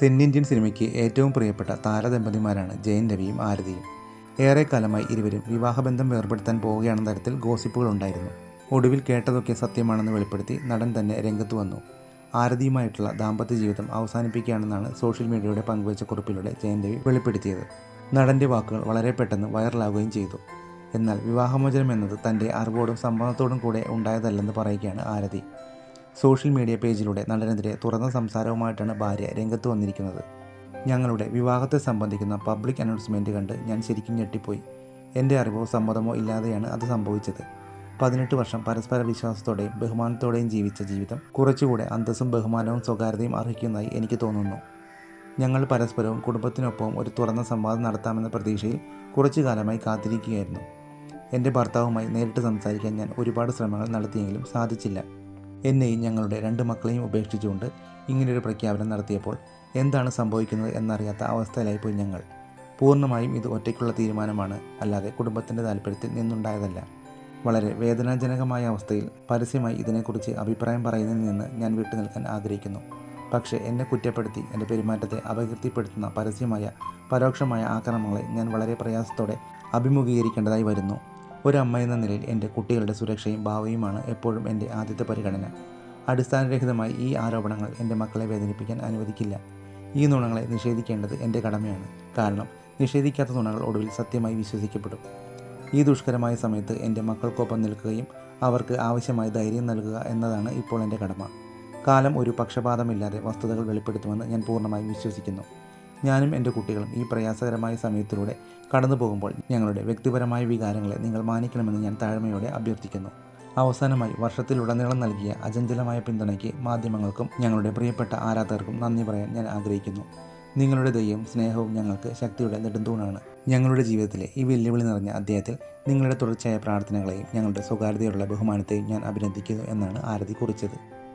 തെന്നിന്ത്യൻ സിനിമയ്ക്ക് ഏറ്റവും പ്രിയപ്പെട്ട താരദമ്പതിമാരാണ് ജയൻ രവിയും ആരതിയും ഏറെക്കാലമായി ഇരുവരും വിവാഹബന്ധം വേർപെടുത്താൻ പോവുകയാണെന്ന തരത്തിൽ ഗോസിപ്പുകൾ ഉണ്ടായിരുന്നു ഒടുവിൽ കേട്ടതൊക്കെ സത്യമാണെന്ന് വെളിപ്പെടുത്തി നടൻ തന്നെ രംഗത്ത് വന്നു ആരതിയുമായിട്ടുള്ള ദാമ്പത്യ ജീവിതം അവസാനിപ്പിക്കുകയാണെന്നാണ് സോഷ്യൽ മീഡിയയുടെ പങ്കുവച്ച കുറിപ്പിലൂടെ ജയൻ രവി വെളിപ്പെടുത്തിയത് നടൻ്റെ വാക്കുകൾ വളരെ പെട്ടെന്ന് വൈറലാവുകയും ചെയ്തു എന്നാൽ വിവാഹമോചനം എന്നത് തൻ്റെ അറിവോടും സമ്മതത്തോടും കൂടെ ഉണ്ടായതല്ലെന്ന് പറയുകയാണ് ആരതി സോഷ്യൽ മീഡിയ പേജിലൂടെ നടനെതിരെ തുറന്ന സംസാരവുമായിട്ടാണ് ഭാര്യ രംഗത്ത് വന്നിരിക്കുന്നത് ഞങ്ങളുടെ വിവാഹത്തെ സംബന്ധിക്കുന്ന പബ്ലിക് അനൗൺസ്മെൻറ്റ് കണ്ട് ഞാൻ ശരിക്കും ഞെട്ടിപ്പോയി എൻ്റെ അറിവോ സമ്മതമോ ഇല്ലാതെയാണ് അത് സംഭവിച്ചത് പതിനെട്ട് വർഷം പരസ്പര വിശ്വാസത്തോടെയും ബഹുമാനത്തോടെയും ജീവിച്ച ജീവിതം കുറച്ചുകൂടെ അന്തസ്സും ബഹുമാനവും സ്വകാര്യതയും അർഹിക്കുന്നതായി എനിക്ക് തോന്നുന്നു ഞങ്ങൾ പരസ്പരവും കുടുംബത്തിനൊപ്പവും ഒരു തുറന്ന സംവാദം നടത്താമെന്ന പ്രതീക്ഷയിൽ കുറച്ചു കാലമായി കാത്തിരിക്കുകയായിരുന്നു എൻ്റെ ഭർത്താവുമായി നേരിട്ട് സംസാരിക്കാൻ ഞാൻ ഒരുപാട് ശ്രമങ്ങൾ നടത്തിയെങ്കിലും സാധിച്ചില്ല എന്നെയും ഞങ്ങളുടെ രണ്ട് മക്കളെയും ഉപേക്ഷിച്ചുകൊണ്ട് ഇങ്ങനെയൊരു പ്രഖ്യാപനം നടത്തിയപ്പോൾ എന്താണ് സംഭവിക്കുന്നത് എന്നറിയാത്ത അവസ്ഥയിലായിപ്പോയി ഞങ്ങൾ പൂർണ്ണമായും ഇത് ഒറ്റയ്ക്കുള്ള തീരുമാനമാണ് അല്ലാതെ കുടുംബത്തിൻ്റെ താല്പര്യത്തിൽ നിന്നുണ്ടായതല്ല വളരെ വേദനാജനകമായ അവസ്ഥയിൽ പരസ്യമായി ഇതിനെക്കുറിച്ച് അഭിപ്രായം പറയുന്നതിൽ നിന്ന് ഞാൻ വിട്ടുനിൽക്കാൻ ആഗ്രഹിക്കുന്നു പക്ഷേ എന്നെ കുറ്റപ്പെടുത്തി എൻ്റെ പെരുമാറ്റത്തെ അപകീർത്തിപ്പെടുത്തുന്ന പരസ്യമായ പരോക്ഷമായ ആക്രമണങ്ങളെ ഞാൻ വളരെ പ്രയാസത്തോടെ അഭിമുഖീകരിക്കേണ്ടതായി വരുന്നു ഒരു അമ്മ എന്ന നിലയിൽ എൻ്റെ കുട്ടികളുടെ സുരക്ഷയും ഭാവിയുമാണ് എപ്പോഴും എൻ്റെ ആദ്യത്തെ പരിഗണന അടിസ്ഥാനരഹിതമായി ഈ ആരോപണങ്ങൾ എൻ്റെ മക്കളെ വേദനിപ്പിക്കാൻ അനുവദിക്കില്ല ഈ നുണങ്ങളെ നിഷേധിക്കേണ്ടത് എൻ്റെ കടമയാണ് കാരണം നിഷേധിക്കാത്ത നുണകൾ ഒടുവിൽ സത്യമായി വിശ്വസിക്കപ്പെടും ഈ ദുഷ്കരമായ സമയത്ത് എൻ്റെ മക്കൾക്കൊപ്പം നിൽക്കുകയും അവർക്ക് ആവശ്യമായ ധൈര്യം നൽകുക എന്നതാണ് ഇപ്പോൾ എൻ്റെ കടമ കാലം ഒരു പക്ഷപാതമില്ലാതെ വസ്തുതകൾ വെളിപ്പെടുത്തുമെന്ന് ഞാൻ പൂർണ്ണമായും വിശ്വസിക്കുന്നു ഞാനും എൻ്റെ കുട്ടികളും ഈ പ്രയാസകരമായ സമയത്തിലൂടെ കടന്നു പോകുമ്പോൾ ഞങ്ങളുടെ വ്യക്തിപരമായ വികാരങ്ങളെ നിങ്ങൾ മാനിക്കണമെന്ന് ഞാൻ താഴ്മയോടെ അഭ്യർത്ഥിക്കുന്നു അവസാനമായി വർഷത്തിലുടനീളം നൽകിയ അചഞ്ചലമായ പിന്തുണയ്ക്ക് മാധ്യമങ്ങൾക്കും ഞങ്ങളുടെ പ്രിയപ്പെട്ട ആരാധകർക്കും നന്ദി പറയാൻ ഞാൻ ആഗ്രഹിക്കുന്നു നിങ്ങളുടെ ദയവും സ്നേഹവും ഞങ്ങൾക്ക് ശക്തിയുടെ നെടുന്തൂണാണ് ഞങ്ങളുടെ ജീവിതത്തിലെ ഈ വെല്ലുവിളി നിറഞ്ഞ അധ്യായത്തിൽ നിങ്ങളുടെ തുടർച്ചയായ പ്രാർത്ഥനകളെയും ഞങ്ങളുടെ സ്വകാര്യതയുള്ള ബഹുമാനത്തെയും ഞാൻ അഭിനന്ദിക്കുന്നു എന്നാണ് ആരതി കുറിച്ചത്